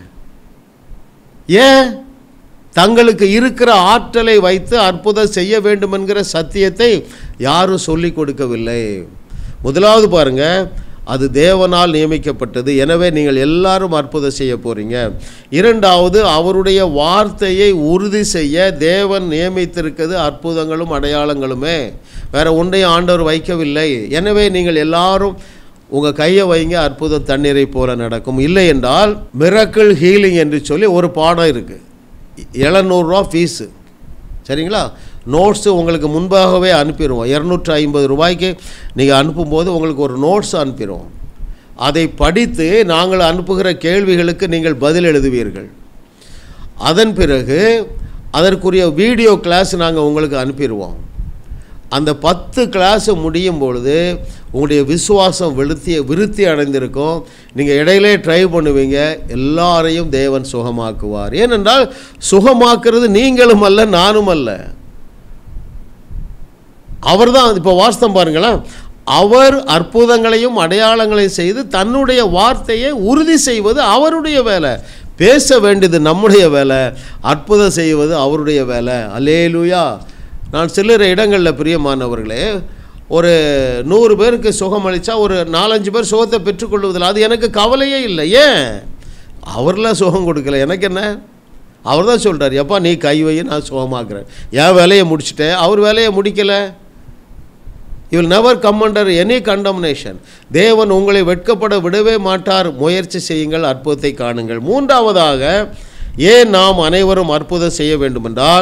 ஏன் தங்களுக்கு இருக்கிற ஆற்றலை வைத்து அற்புதம் செய்ய வேண்டும் என்கிற சத்தியத்தை யாரும் சொல்லிக் கொடுக்கவில்லை முதலாவது பாருங்க அது தேவனால் நியமிக்கப்பட்டது எனவே நீங்கள் எல்லாரும் அற்புதம் செய்ய போறீங்க இரண்டாவது அவருடைய வார்த்தையை உறுதி செய்ய தேவன் நியமித்திருக்கிறது அற்புதங்களும் அடையாளங்களுமே வேற ஒன்றையும் ஆண்டவர் வைக்கவில்லை எனவே நீங்கள் எல்லாரும் உங்கள் கையை வைங்க அற்புதம் தண்ணீரை போல நடக்கும் இல்லை என்றால் மிரக்கிள் ஹீலிங் என்று சொல்லி ஒரு பாடம் இருக்குது எழுநூறுரூவா ஃபீஸு சரிங்களா நோட்ஸு உங்களுக்கு முன்பாகவே அனுப்பிடுவோம் இரநூற்றி ஐம்பது ரூபாய்க்கு நீங்கள் அனுப்பும்போது உங்களுக்கு ஒரு நோட்ஸ் அனுப்பிடுவோம் அதை படித்து நாங்கள் அனுப்புகிற கேள்விகளுக்கு நீங்கள் பதில் எழுதுவீர்கள் அதன் பிறகு அதற்குரிய வீடியோ கிளாஸ் நாங்கள் உங்களுக்கு அனுப்பிடுவோம் அந்த பத்து கிளாஸ் முடியும் பொழுது உங்களுடைய விசுவாசம் விருத்தி விருத்தி அடைந்திருக்கும் நீங்கள் இடையிலே ட்ரை பண்ணுவீங்க எல்லாரையும் தேவன் சுகமாக்குவார் ஏனென்றால் சுகமாக்குறது நீங்களும் அல்ல நானும் அல்ல அவர் தான் இப்போ வாஸ்தம் பாருங்களேன் அவர் அற்புதங்களையும் அடையாளங்களையும் செய்து தன்னுடைய வார்த்தையை உறுதி செய்வது அவருடைய வேலை பேச வேண்டியது நம்முடைய வேலை அற்புதம் செய்வது அவருடைய வேலை அலேலுயா நான் சில்லற இடங்களில் பிரியமானவர்களே ஒரு நூறு பேருக்கு சுகம் அளித்தா ஒரு நாலஞ்சு பேர் சுகத்தை பெற்றுக்கொள்வதில் அது எனக்கு கவலையே இல்லை ஏன் அவர்லாம் சுகம் கொடுக்கல எனக்கு என்ன அவர் தான் சொல்கிறார் எப்பா நீ கை வை நான் சுகமாக்குறேன் என் வேலையை முடிச்சிட்டேன் அவர் வேலையை முடிக்கலை you will never come under any condemnation தேவன் உங்களை வெட்கப்பட விடவே மாட்டார் முயற்சி செய்யுங்கள் அற்புதத்தை காணுங்கள் மூன்றாவதாக ஏன் நாம் அனைவரும் அற்புதம் செய்ய வேண்டுமென்றால்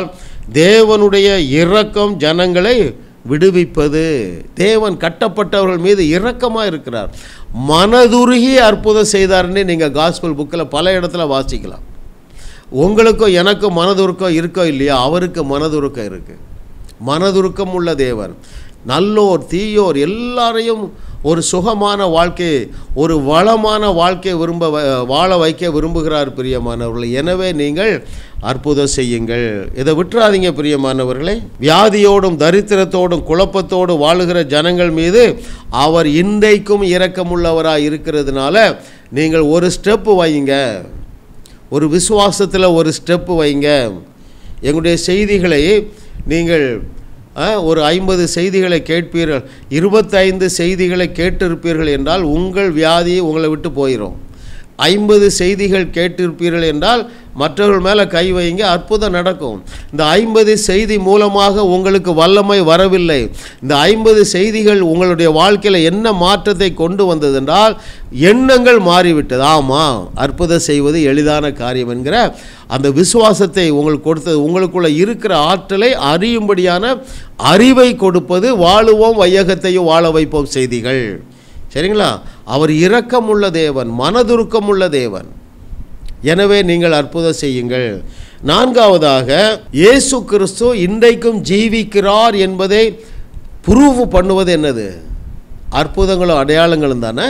தேவனுடைய இரக்கம் ஜனங்களை விடுவிப்பது தேவன் கட்டப்பட்டவர்கள் மீது இரக்கமாக இருக்கிறார் மனதுருகி அற்புதம் செய்தார்னு நீங்கள் காஸ்பல் புக்கில் பல இடத்துல வாசிக்கலாம் உங்களுக்கும் எனக்கும் மனதுருக்கம் இருக்கோ இல்லையா அவருக்கு மனதுருக்கம் இருக்குது மனதுருக்கம் உள்ள தேவன் நல்லோர் தீயோர் எல்லாரையும் ஒரு சுகமான வாழ்க்கை ஒரு வளமான வாழ்க்கை விரும்ப வ- வாழ வைக்க விரும்புகிறார் பிரியமானவர்கள் எனவே நீங்கள் அற்புதம் செய்யுங்கள் இதை விட்டுறாதீங்க பிரியமானவர்களே வியாதியோடும் தரித்திரத்தோடும் குழப்பத்தோடும் வாழுகிற ஜனங்கள் மீது அவர் இன்றைக்கும் இரக்கமுள்ளவராக இருக்கிறதுனால நீங்கள் ஒரு ஸ்டெப்பு வைங்க ஒரு விசுவாசத்தில் ஒரு ஸ்டெப்பு வைங்க எங்களுடைய செய்திகளை நீங்கள் ஆ, ஒரு ஐம்பது செய்திகளை கேட்பீர்கள் இருபத்தைந்து செய்திகளை கேட்டிருப்பீர்கள் என்றால் உங்கள் வியாதி உங்களை விட்டு போயிடும் ஐம்பது செய்திகள் கேட்டிருப்பீர்கள் என்றால் மற்றவர்கள் மேலே கை வைங்க அற்புதம் நடக்கும் இந்த ஐம்பது செய்தி மூலமாக உங்களுக்கு வல்லமை வரவில்லை இந்த ஐம்பது செய்திகள் உங்களுடைய வாழ்க்கையில் என்ன மாற்றத்தை கொண்டு வந்ததென்றால் எண்ணங்கள் மாறிவிட்டது ஆமாம் அற்புதம் செய்வது எளிதான காரியம் என்கிற அந்த விசுவாசத்தை உங்களுக்கு கொடுத்தது உங்களுக்குள்ள இருக்கிற ஆற்றலை அறியும்படியான அறிவை கொடுப்பது வாழுவோம் வையகத்தையும் வாழ வைப்போம் செய்திகள் சரிங்களா அவர் இரக்கமுள்ள தேவன் மனதுருக்கமுள்ள தேவன் எனவே நீங்கள் அற்புதம் செய்யுங்கள் நான்காவதாக இயேசு கிறிஸ்து இன்றைக்கும் ஜீவிக்கிறார் என்பதை ப்ரூவ் பண்ணுவது என்னது அற்புதங்களும் அடையாளங்களும் தானே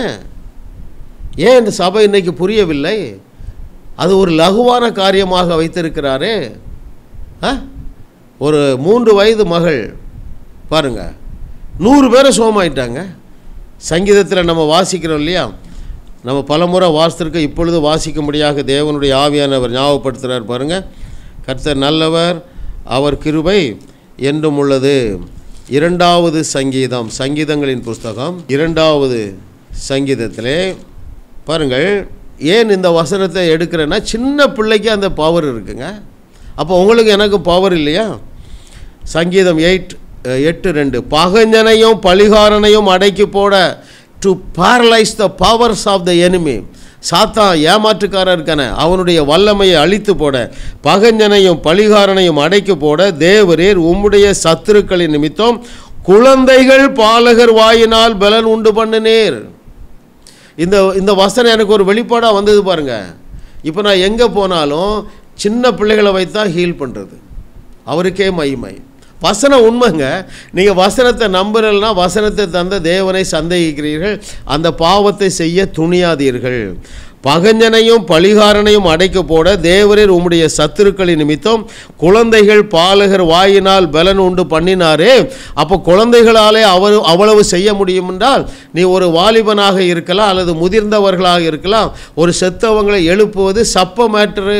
ஏன் இந்த சபை இன்னைக்கு புரியவில்லை அது ஒரு லகுவான காரியமாக வைத்திருக்கிறாரே ஆ? ஒரு மூன்று வயது மகள் பாருங்க நூறு பேரை சோமாயிட்டாங்க சங்கீதத்தில் நம்ம வாசிக்கிறோம் இல்லையா நம்ம பலமுறை வாசித்திருக்க இப்பொழுது வாசிக்கும்படியாக தேவனுடைய ஆவியானவர் ஞாபகப்படுத்துகிறார் பாருங்க கர்த்தர் நல்லவர் அவர் கிருபை என்றும் உள்ளது இரண்டாவது சங்கீதம் சங்கீதங்களின் புஸ்தகம் இரண்டாவது சங்கீதத்திலே பாருங்கள் ஏன் இந்த வசனத்தை எடுக்கிறேன்னா சின்ன பிள்ளைக்கு அந்த பவர் இருக்குங்க அப்போ உங்களுக்கு எனக்கு பவர் இல்லையா சங்கீதம் எயிட் எட்டு ரெண்டு பகஞ்சனையும் பழிகாரனையும் அடக்கி போட to paralyze the powers of the enemy சாத்தான் ஏமாற்றுக்காரன் இருக்கானே அவனுடைய வல்லமையை அழித்து போட பகஞ்சனையும் பழிகாரனையும் அடைக்கு போட தேவரீர் உம்முடைய சத்துருக்களின் நிமித்தம் குழந்தைகள் பாலகர் வாயினால் பலன் உண்டு பண்ணினீர் இந்த இந்த வசனம் எனக்கு ஒரு வெளிப்பாடாக வந்தது பாருங்க இப்போ நான் எங்கே போனாலும் சின்ன பிள்ளைகளை வைத்து தான் ஹீல் பண்ணுறது அவருக்கே மகிமை வசனம் உண்மைங்க நீங்கள் வசனத்தை நம்புறல்னா வசனத்தை தந்த தேவனை சந்தேகிக்கிறீர்கள் அந்த பாவத்தை செய்ய துணியாதீர்கள் பகஞ்சனையும் பழிகாரனையும் அடைக்க போட தேவரீர் உம்முடைய சத்துருக்களின் நிமித்தம் குழந்தைகள் பாலகர் வாயினால் பலன் உண்டு பண்ணினாரே அப்போ குழந்தைகளாலே அவர் அவ்வளவு செய்ய முடியும் என்றால் நீ ஒரு வாலிபனாக இருக்கலாம் அல்லது முதிர்ந்தவர்களாக இருக்கலாம் ஒரு செத்தவங்களை எழுப்புவது சப்ப மேட்டரு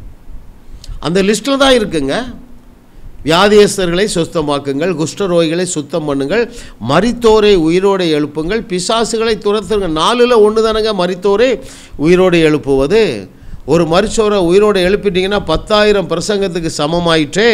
அந்த லிஸ்ட்டில் தான் இருக்குங்க வியாதியஸ்தர்களை சுத்தமாக்குங்கள் குஷ்டரோகிகளை சுத்தம் பண்ணுங்கள் மரித்தோரை உயிரோடு எழுப்புங்கள் பிசாசுகளை துரத்துங்க நாலில் ஒன்று தானங்க மரித்தோரை உயிரோடு எழுப்புவது ஒரு மரிச்சோரை உயிரோடு எழுப்பிட்டீங்கன்னா பத்தாயிரம் பிரசங்கத்துக்கு சமமாயிற்றே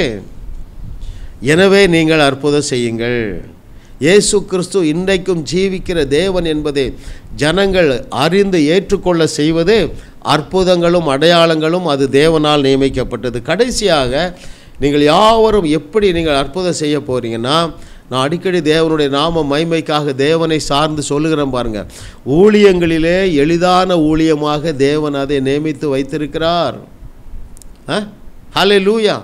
எனவே நீங்கள் அற்புதம் செய்யுங்கள் இயேசு கிறிஸ்து இன்றைக்கும் ஜீவிக்கிற தேவன் என்பதை ஜனங்கள் அறிந்து ஏற்றுக்கொள்ள செய்வது அற்புதங்களும் அடையாளங்களும் அது தேவனால் நியமிக்கப்பட்டது கடைசியாக நீங்கள் யாவரும் எப்படி நீங்கள் அற்புதம் செய்ய போறீங்கன்னா நான் அடிக்கடி தேவனுடைய நாம மைமைக்காக தேவனை சார்ந்து சொல்லுகிறேன் பாருங்க ஊழியங்களிலே எளிதான ஊழியமாக தேவன் அதை நியமித்து வைத்திருக்கிறார் ஹலே லூயா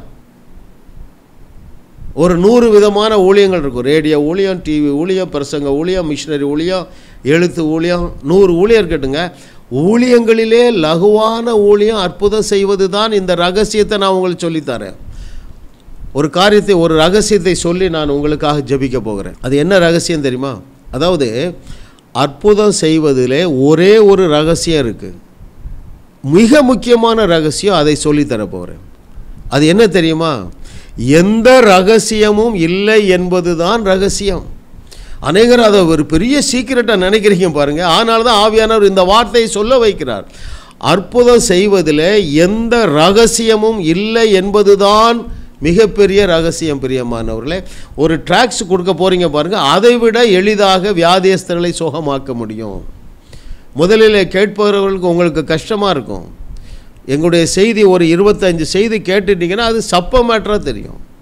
ஒரு நூறு விதமான ஊழியங்கள் இருக்கும் ரேடியோ ஊழியம் டிவி ஊழியம் பிரசங்க ஊழியம் மிஷினரி ஊழியம் எழுத்து ஊழியம் நூறு ஊழியர் இருக்கட்டுங்க ஊழியங்களிலே லகுவான ஊழியம் அற்புதம் செய்வது தான் இந்த ரகசியத்தை நான் உங்களுக்கு சொல்லித்தரேன் ஒரு காரியத்தை ஒரு ரகசியத்தை சொல்லி நான் உங்களுக்காக ஜெபிக்க போகிறேன் அது என்ன ரகசியம் தெரியுமா அதாவது அற்புதம் செய்வதிலே ஒரே ஒரு ரகசியம் இருக்குது மிக முக்கியமான ரகசியம் அதை சொல்லித்தர போகிறேன் அது என்ன தெரியுமா எந்த ரகசியமும் இல்லை என்பது தான் ரகசியம் அநேகர் அதை ஒரு பெரிய சீக்கிரட்டாக நினைக்கிறீங்க பாருங்க ஆனால் தான் ஆவியானவர் இந்த வார்த்தையை சொல்ல வைக்கிறார் அற்புதம் செய்வதில் எந்த ரகசியமும் இல்லை என்பதுதான் மிகப்பெரிய ரகசியம் பிரியமானவர்களே ஒரு ட்ராக்ஸ் கொடுக்க போறீங்க பாருங்க அதை விட எளிதாக வியாதியஸ்தர்களை சுகமாக்க முடியும் முதலில் கேட்பவர்களுக்கு உங்களுக்கு கஷ்டமாக இருக்கும் எங்களுடைய செய்தி ஒரு இருபத்தஞ்சு செய்தி கேட்டுட்டிங்கன்னா அது சப்ப மேட்டராக தெரியும்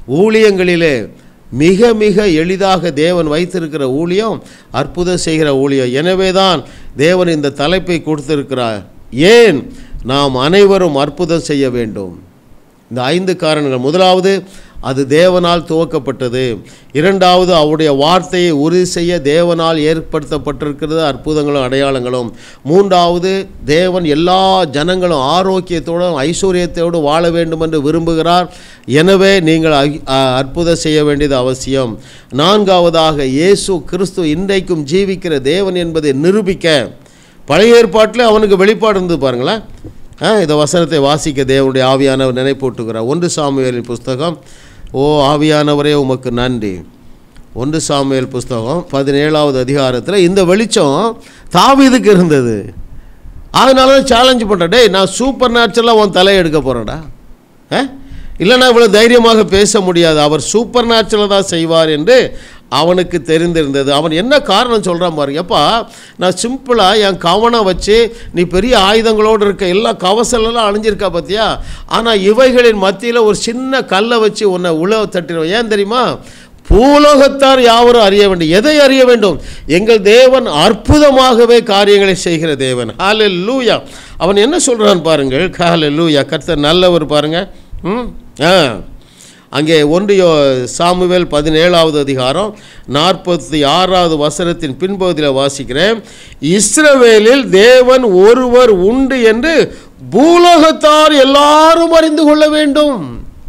ஊழியங்களிலே மிக மிக எளிதாக தேவன் வைத்திருக்கிற ஊழியம் அற்புதம் செய்கிற ஊழியம் எனவே தான் தேவன் இந்த தலைப்பை கொடுத்திருக்கிறார் ஏன் நாம் அனைவரும் அற்புதம் செய்ய வேண்டும் இந்த ஐந்து காரணங்கள் முதலாவது அது தேவனால் துவக்கப்பட்டது இரண்டாவது அவருடைய வார்த்தையை உறுதி செய்ய தேவனால் ஏற்படுத்தப்பட்டிருக்கிறது அற்புதங்களும் அடையாளங்களும் மூன்றாவது தேவன் எல்லா ஜனங்களும் ஆரோக்கியத்தோடும் ஐஸ்வர்யத்தோடு வாழ வேண்டும் என்று விரும்புகிறார் எனவே நீங்கள் அ- அ- அற்புதம் செய்ய வேண்டியது அவசியம் நான்காவதாக இயேசு கிறிஸ்து இன்றைக்கும் ஜீவிக்கிற தேவன் என்பதை நிரூபிக்க பழைய ஏற்பாட்டில் அவனுக்கு வெளிப்பாடு இருந்தது பாருங்களேன் ஆ, இந்த வசனத்தை வாசிக்க தேவனுடைய ஆவியானவர் நினைப்பூட்டுகிறார் ஒன்று சாமுவேலின் புஸ்தகம் ஓ ஆவியானவரே உமக்கு நன்றி ஒன்று சாமுவேல் புஸ்தகம் பதினேழாவது அதிகாரத்தில் இந்த வெளிச்சம் தாவீதுக்கு இருந்தது அதனால தான் சேலஞ்ச் பண்ணுறேன் டேய் நான் சூப்பர் நேச்சுரலாக உன் தலையை எடுக்க போகிறேன்டா ஆ இல்லைன்னா இவ்வளோ தைரியமாக பேச முடியாது அவர் சூப்பர் நேச்சுரலாக தான் செய்வார் என்று அவனுக்கு தெரிந்திருந்தது அவன் என்ன காரணம் சொல்கிறான் பாருங்க எப்பா நான் சிம்பிளாக என் கவனம் வச்சு நீ பெரிய ஆயுதங்களோடு இருக்க எல்லா கவசலெல்லாம் அழிஞ்சிருக்கா பார்த்தியா ஆனால் இவைகளின் மத்தியில் ஒரு சின்ன கல்லை வச்சு உன்னை உழவு தட்டிடுவோம் ஏன் தெரியுமா பூலோகத்தார் யாவரும் அறிய வேண்டும் எதை அறிய வேண்டும் எங்கள் தேவன் அற்புதமாகவே காரியங்களை செய்கிற தேவன் ஹாலே லூயா அவன் என்ன சொல்கிறான் பாருங்கள் ஹாலே லூயா கர்த்தர் நல்லவர் பாருங்க ம் ஆ அங்கே ஒன்றியோ சாமுவேல் பதினேழாவது அதிகாரம் நாற்பத்தி ஆறாவது வசனத்தின் பின்பகுதியில் வாசிக்கிறேன் இஸ்ரவேலில் தேவன் ஒருவர் உண்டு என்று பூலோகத்தார் எல்லாரும் அறிந்து கொள்ள வேண்டும்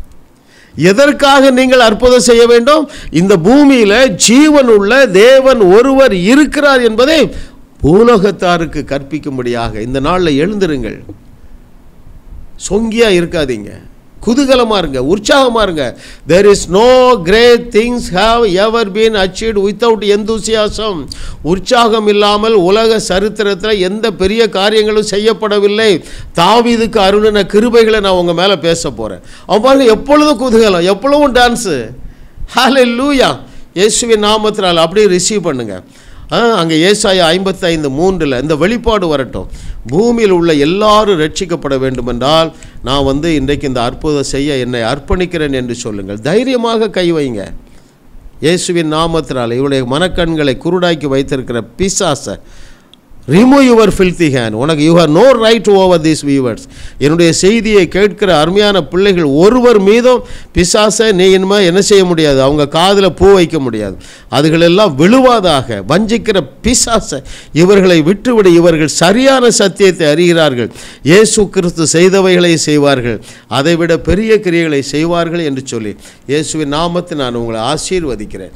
எதற்காக நீங்கள் அற்புதம் செய்ய வேண்டும் இந்த பூமியில ஜீவன் உள்ள தேவன் ஒருவர் இருக்கிறார் என்பதை பூலோகத்தாருக்கு கற்பிக்கும்படியாக இந்த நாளில் எழுந்திருங்கள் சொங்கியா இருக்காதீங்க குதூகலமாக இருங்க உற்சாகமாக இருங்க there is no great things have ever been achieved without enthusiasm உற்சாகம் இல்லாமல் உலக சரித்திரத்தில் எந்த பெரிய காரியங்களும் செய்யப்படவில்லை தாவீதுக்கு அருளின கிருபைகளை நான் உங்கள் மேலே பேச போகிறேன் அவன் பாருங்க எப்பொழுதும் குதூகலம் எப்பொழுதும் டான்ஸு ஹாலே லூயா இயேசுவின் நாமத்தினால் அப்படியே ரிசீவ் பண்ணுங்க ஆ, அங்கே ஏசாயா ஐம்பத்தைந்து மூன்றில் இந்த வெளிப்பாடு வரட்டும் பூமியில் உள்ள எல்லாரும் ரட்சிக்கப்பட வேண்டுமென்றால் நான் வந்து இன்றைக்கு இந்த அற்புதம் செய்ய என்னை அர்ப்பணிக்கிறேன் என்று சொல்லுங்கள் தைரியமாக கை வைங்க இயேசுவின் நாமத்தினால் இவருடைய மனக்கண்களை குருடாக்கி வைத்திருக்கிற பிசாசை ரிமூவ் யுவர் ஃபில்தி ஹேண்ட் உனக்கு you have no right over these viewers என்னுடைய செய்தியை கேட்கிற அருமையான பிள்ளைகள் ஒருவர் மீதும் பிசாசை நீ இனிமே என்ன செய்ய முடியாது அவங்க காதில் பூ வைக்க முடியாது அதுகளெல்லாம் விழுவாதாக வஞ்சிக்கிற பிசாசை இவர்களை விட்டுவிட இவர்கள் சரியான சத்தியத்தை அறிகிறார்கள் இயேசு கிறிஸ்து செய்தவைகளை செய்வார்கள் அதைவிட பெரிய கிரியைகளை செய்வார்கள் என்று சொல்லி இயேசுவின் நாமத்தை நான் உங்களை ஆசீர்வதிக்கிறேன்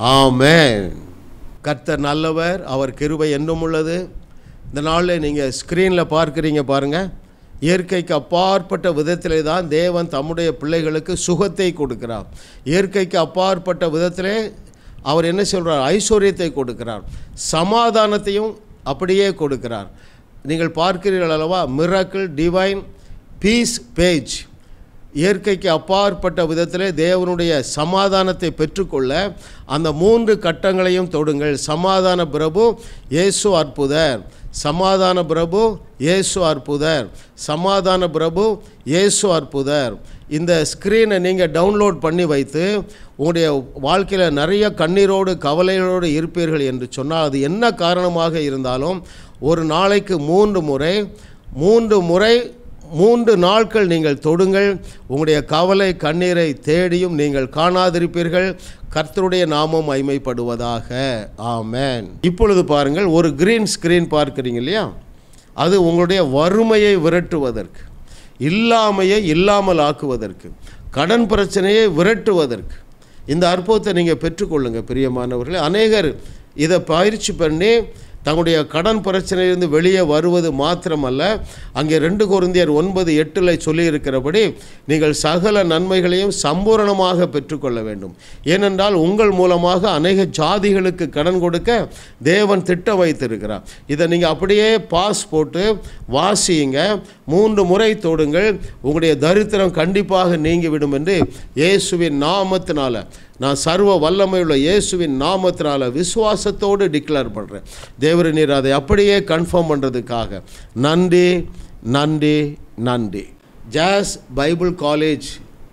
ஆமென் கர்த்தர் நல்லவர் அவர் கிருபை என்றும் உள்ளது இந்த நாளில் நீங்கள் ஸ்க்ரீனில் பார்க்குறீங்க பாருங்கள் இயற்கைக்கு அப்பாற்பட்ட விதத்திலே தான் தேவன் தம்முடைய பிள்ளைகளுக்கு சுகத்தை கொடுக்கிறார் இயற்கைக்கு அப்பாற்பட்ட விதத்திலே அவர் என்ன சொல்றார் ஐஸ்வர்யத்தை கொடுக்கிறார் சமாதானத்தையும் அப்படியே கொடுக்கிறார் நீங்கள் பார்க்கிறீர்கள் அல்லவா மிராக்கிள் டிவைன் பீஸ் பேஜ் இயற்கைக்கு அப்பாற்பட்ட விதத்திலே தேவனுடைய சமாதானத்தை பெற்றுக்கொள்ள அந்த மூன்று கட்டங்களையும் தொடுங்கள் சமாதான பிரபு இயேசு அற்புதர் சமாதான பிரபு இயேசு அற்புதர் சமாதான பிரபு இயேசு அற்புதர் இந்த ஸ்க்ரீனை நீங்கள் டவுன்லோட் பண்ணி வைத்து உங்களுடைய வாழ்க்கையில் நிறைய கண்ணீரோடு கவலைகளோடு இருப்பீர்கள் என்று சொன்னால் அது என்ன காரணமாக இருந்தாலும் ஒரு நாளைக்கு மூன்று முறை மூன்று முறை மூன்று நாட்கள் நீங்கள் தொடுங்கள் உங்களுடைய கவலை கண்ணீரை தேடியும் நீங்கள் காணாதிருப்பீர்கள் கர்த்தருடைய நாமம் மைமைப்படுவதாக ஆமென் இப்பொழுது பாருங்கள் ஒரு கிரீன் ஸ்கிரீன் பார்க்குறீங்க இல்லையா அது உங்களுடைய வறுமையை விரட்டுவதற்கு இல்லாமையை இல்லாமல் ஆக்குவதற்கு கடன் பிரச்சனையை விரட்டுவதற்கு இந்த அற்புதத்தை நீங்கள் பெற்றுக்கொள்ளுங்க பிரியமானவர்களே அநேகர் இதை பயிற்சி பண்ணி தங்களுடைய கடன் பிரச்சனையிலிருந்து வெளியே வருவது மாத்திரமல்ல அங்கே ரெண்டு கொரிந்தியர் ஒன்பது எட்டில் சொல்லியிருக்கிறபடி நீங்கள் சகல நன்மைகளையும் சம்பூரணமாக பெற்றுக்கொள்ள வேண்டும் ஏனென்றால் உங்கள் மூலமாக அநேக ஜாதிகளுக்கு கடன் கொடுக்க தேவன் திட்டம் வைத்திருக்கிறார் இதை நீங்கள் அப்படியே பாஸ் போட்டு வாசியுங்க மூன்று முறை தொடுங்கள் உங்களுடைய தரித்திரம் கண்டிப்பாக நீங்கிவிடும் என்று இயேசுவின் நாமத்தினால நான் சர்வ வல்லமையுள்ள இயேசுவின் நாமத்தினால விசுவாசத்தோடு டிக்ளேர் பண்ணுறேன் தேவர நீர் அதை அப்படியே கன்ஃபார்ம் பண்ணுறதுக்காக நன்றி நன்றி நன்றி ஜாஸ் பைபிள் காலேஜ்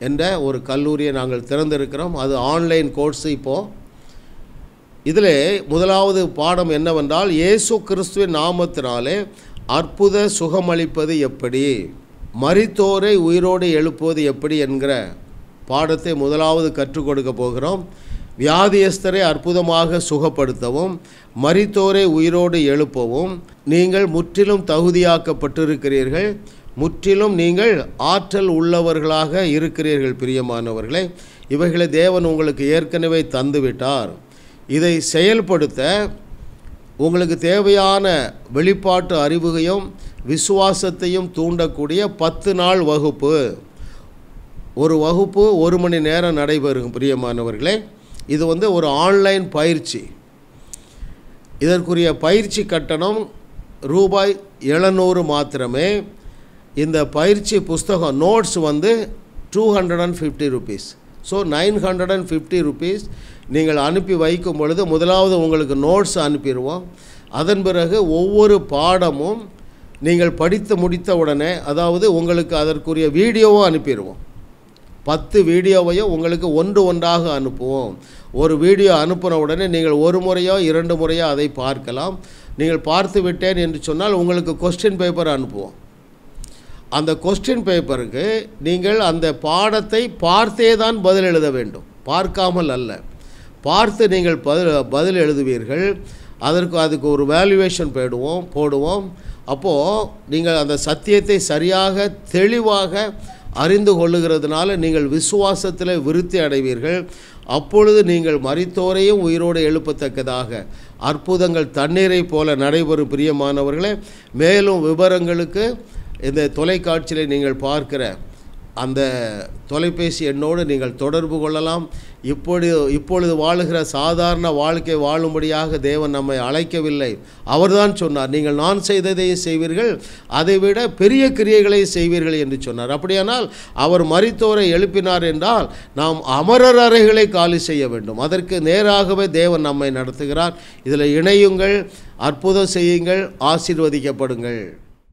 என்ற ஒரு கல்லூரியை நாங்கள் திறந்திருக்கிறோம் அது ஆன்லைன் கோர்ஸ் இப்போது இதில் முதலாவது பாடம் என்னவென்றால் இயேசு கிறிஸ்துவின் நாமத்தினாலே அற்புத சுகமளிப்பது எப்படி மரித்தோரை உயிரோடு எழுப்புவது எப்படி என்கிற பாடத்தை முதலாவது கற்றுக் கொடுக்க போகிறோம் வியாதியஸ்தரை அற்புதமாக சுகப்படுத்தவும் மரித்தோரை உயிரோடு எழுப்பவும் நீங்கள் முற்றிலும் தகுதியாக்கப்பட்டிருக்கிறீர்கள் முற்றிலும் நீங்கள் ஆற்றல் உள்ளவர்களாக இருக்கிறீர்கள் பிரியமானவர்களே இவைகளை தேவன் உங்களுக்கு ஏற்கனவே தந்துவிட்டார் இதை செயல்படுத்த உங்களுக்கு தேவையான வெளிப்பாட்டு அறிவுகையும் விசுவாசத்தையும் தூண்டக்கூடிய பத்து நாள் வகுப்பு ஒரு வகுப்பு ஒரு மணி நேரம் நடைபெறும் பிரியமானவர்களே இது வந்து ஒரு ஆன்லைன் பயிற்சி இதற்குரிய பயிற்சி கட்டணம் ரூபாய் எழுநூறு மாத்திரமே இந்த பயிற்சி புஸ்தகம் நோட்ஸ் வந்து two hundred and fifty rupees so nine hundred and fifty rupees நீங்கள் அனுப்பி வைக்கும் பொழுது முதலாவது உங்களுக்கு நோட்ஸ் அனுப்பிடுவோம் அதன் பிறகு ஒவ்வொரு பாடமும் நீங்கள் படித்து முடித்த உடனே அதாவது உங்களுக்கு அதற்குரிய வீடியோவும் அனுப்பிடுவோம் பத்து வீடியோவையும் உங்களுக்கு ஒன்று ஒன்றாக அனுப்புவோம் ஒரு வீடியோ அனுப்பின உடனே நீங்கள் ஒரு முறையோ இரண்டு முறையோ அதை பார்க்கலாம் நீங்கள் பார்த்து விட்டேன் என்று சொன்னால் உங்களுக்கு கொஸ்டின் பேப்பர் அனுப்புவோம் அந்த கொஸ்டின் பேப்பருக்கு நீங்கள் அந்த பாடத்தை பார்த்தே தான் பதில் எழுத வேண்டும் பார்க்காமல் அல்ல பார்த்து நீங்கள் பதில் பதில் எழுதுவீர்கள் அதற்கு அதுக்கு ஒரு வேல்யூவேஷன் போடுவோம் போடுவோம் அப்போது நீங்கள் அந்த சத்தியத்தை சரியாக தெளிவாக அறிந்து கொள்ளுகிறதுனால நீங்கள் விசுவாசத்தில் விருத்தி அடைவீர்கள் அப்பொழுது நீங்கள் மரித்தோரையும் உயிரோடு எழுப்பத்தக்கதாக அற்புதங்கள் தண்ணீரை போல நடைபெறும் பிரியமானவர்களே மேலும் விவரங்களுக்கு இந்த தொலைக்காட்சியில் நீங்கள் பார்க்கிற அந்த தொலைபேசி எண்ணோடு நீங்கள் தொடர்பு கொள்ளலாம் இப்பொழுது இப்பொழுது வாழுகிற சாதாரண வாழ்க்கை வாழும்படியாக தேவன் நம்மை அழைக்கவில்லை அவர்தான் சொன்னார் நீங்கள் நான் செய்ததையும் செய்வீர்கள் அதைவிட பெரிய கிரியைகளை செய்வீர்கள் என்று சொன்னார் அப்படியானால் அவர் மரித்தோரை எழுப்பினார் என்றால் நாம் அமரர் அறைகளை காலி செய்ய வேண்டும் அதற்கு நேராகவே தேவன் நம்மை நடத்துகிறார் இதில் இணையுங்கள் அற்புதம் செய்யுங்கள் ஆசீர்வதிக்கப்படுங்கள்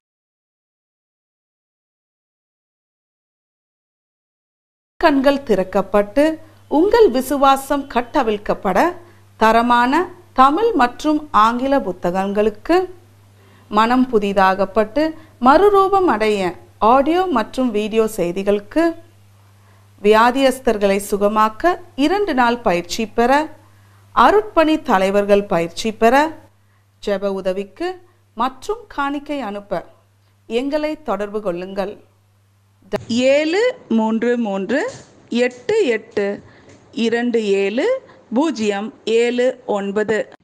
கண்கள் திறக்கப்பட்டு உங்கள் விசுவாசம் கட்டவிழ்க்கப்பட தரமான தமிழ் மற்றும் ஆங்கில புத்தகங்களுக்கு மனம் புதிதாகப்பட்டு மறுரூபம் அடைய ஆடியோ மற்றும் வீடியோ செய்திகளுக்கு வியாதியஸ்தர்களை சுகமாக்க இரண்டு நாள் பயிற்சி பெற அருட்பணி தலைவர்கள் பயிற்சி பெற ஜெப உதவிக்கு மற்றும் காணிக்கை அனுப்ப எங்களை தொடர்பு கொள்ளுங்கள் ஏழு மூன்று மூன்று எட்டு எட்டு இரண்டு ஏழு பூஜ்ஜியம் ஏழு ஒன்பது